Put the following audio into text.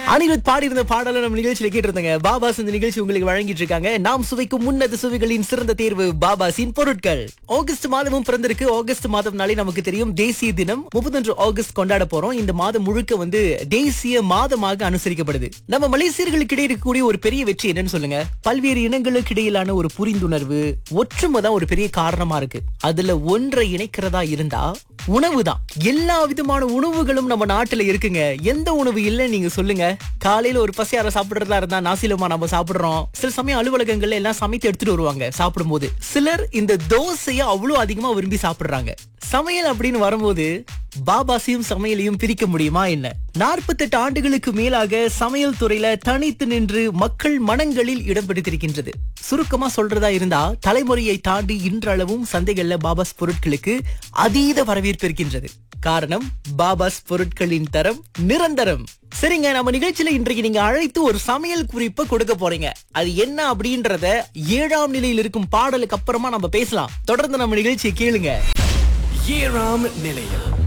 அனிருத் பாடியிருந்த பாடலை நம்ம நிகழ்ச்சியில கேட்டு இருந்தாங்க பாபாஸ் இந்த நிகழ்ச்சி உங்களுக்கு வழங்கிட்டு இருக்காங்க நாம் சுவைக்கும் முன்னது சுவைகளின் சிறந்த தேர்வு பாபாஸின் பொருட்கள் ஆகஸ்ட் மாதமும் பிறந்திருக்கு ஆகஸ்ட் மாதம்னாலே நமக்கு தெரியும் தேசிய தினம் முப்பத்தொன்று ஆகஸ்ட் கொண்டாட போறோம் இந்த மாதம் முழுக்க வந்து தேசிய மாதமாக அனுசரிக்கப்படுது நம்ம மலேசியர்களுக்கு இடையே இருக்கக்கூடிய ஒரு பெரிய வெற்றி என்னன்னு சொல்லுங்க பல்வேறு இனங்களுக்கு இடையிலான ஒரு புரிந்துணர்வு ஒற்றுமை தான் ஒரு பெரிய காரணமா இருக்கு அதுல ஒன்றை இணைக்கிறதா இருந்தா உணவு தான் எல்லா விதமான உணவுகளும் நம்ம நாட்டுல இருக்குங்க எந்த உணவு இல்லைன்னு நீங்க சொல்லுங்க காலையில ஒரு பசியார சாப்பிடுறதா இருந்தா நாசிலமா நம்ம சாப்பிடுறோம் சில சமயம் அலுவலகங்கள்ல எல்லாம் சமைத்து எடுத்துட்டு வருவாங்க சாப்பிடும்போது சிலர் இந்த தோசையை அவ்வளவு அதிகமா விரும்பி சாப்பிடுறாங்க சமையல் அப்படின்னு வரும்போது பாபாசியும் சமையலையும் பிரிக்க முடியுமா என்ன நாற்பத்தெட்டு ஆண்டுகளுக்கு மேலாக சமையல் துறையில தனித்து நின்று மக்கள் மனங்களில் இடம் பிடித்திருக்கின்றது சுருக்கமா சொல்றதா இருந்தா தலைமுறையை தாண்டி இன்றளவும் சந்தைகள்ல பாபாஸ் பொருட்களுக்கு அதீத வரவேற்பு இருக்கின்றது காரணம் பாபாஸ் பொருட்களின் தரம் நிரந்தரம் சரிங்க நம்ம நிகழ்ச்சியில இன்றைக்கு நீங்க அழைத்து ஒரு சமையல் குறிப்பை கொடுக்க போறீங்க அது என்ன அப்படின்றத ஏழாம் நிலையில் இருக்கும் பாடலுக்கு அப்புறமா நம்ம பேசலாம் தொடர்ந்து நம்ம நிகழ்ச்சியை கேளுங்க ஏழாம் நிலையம்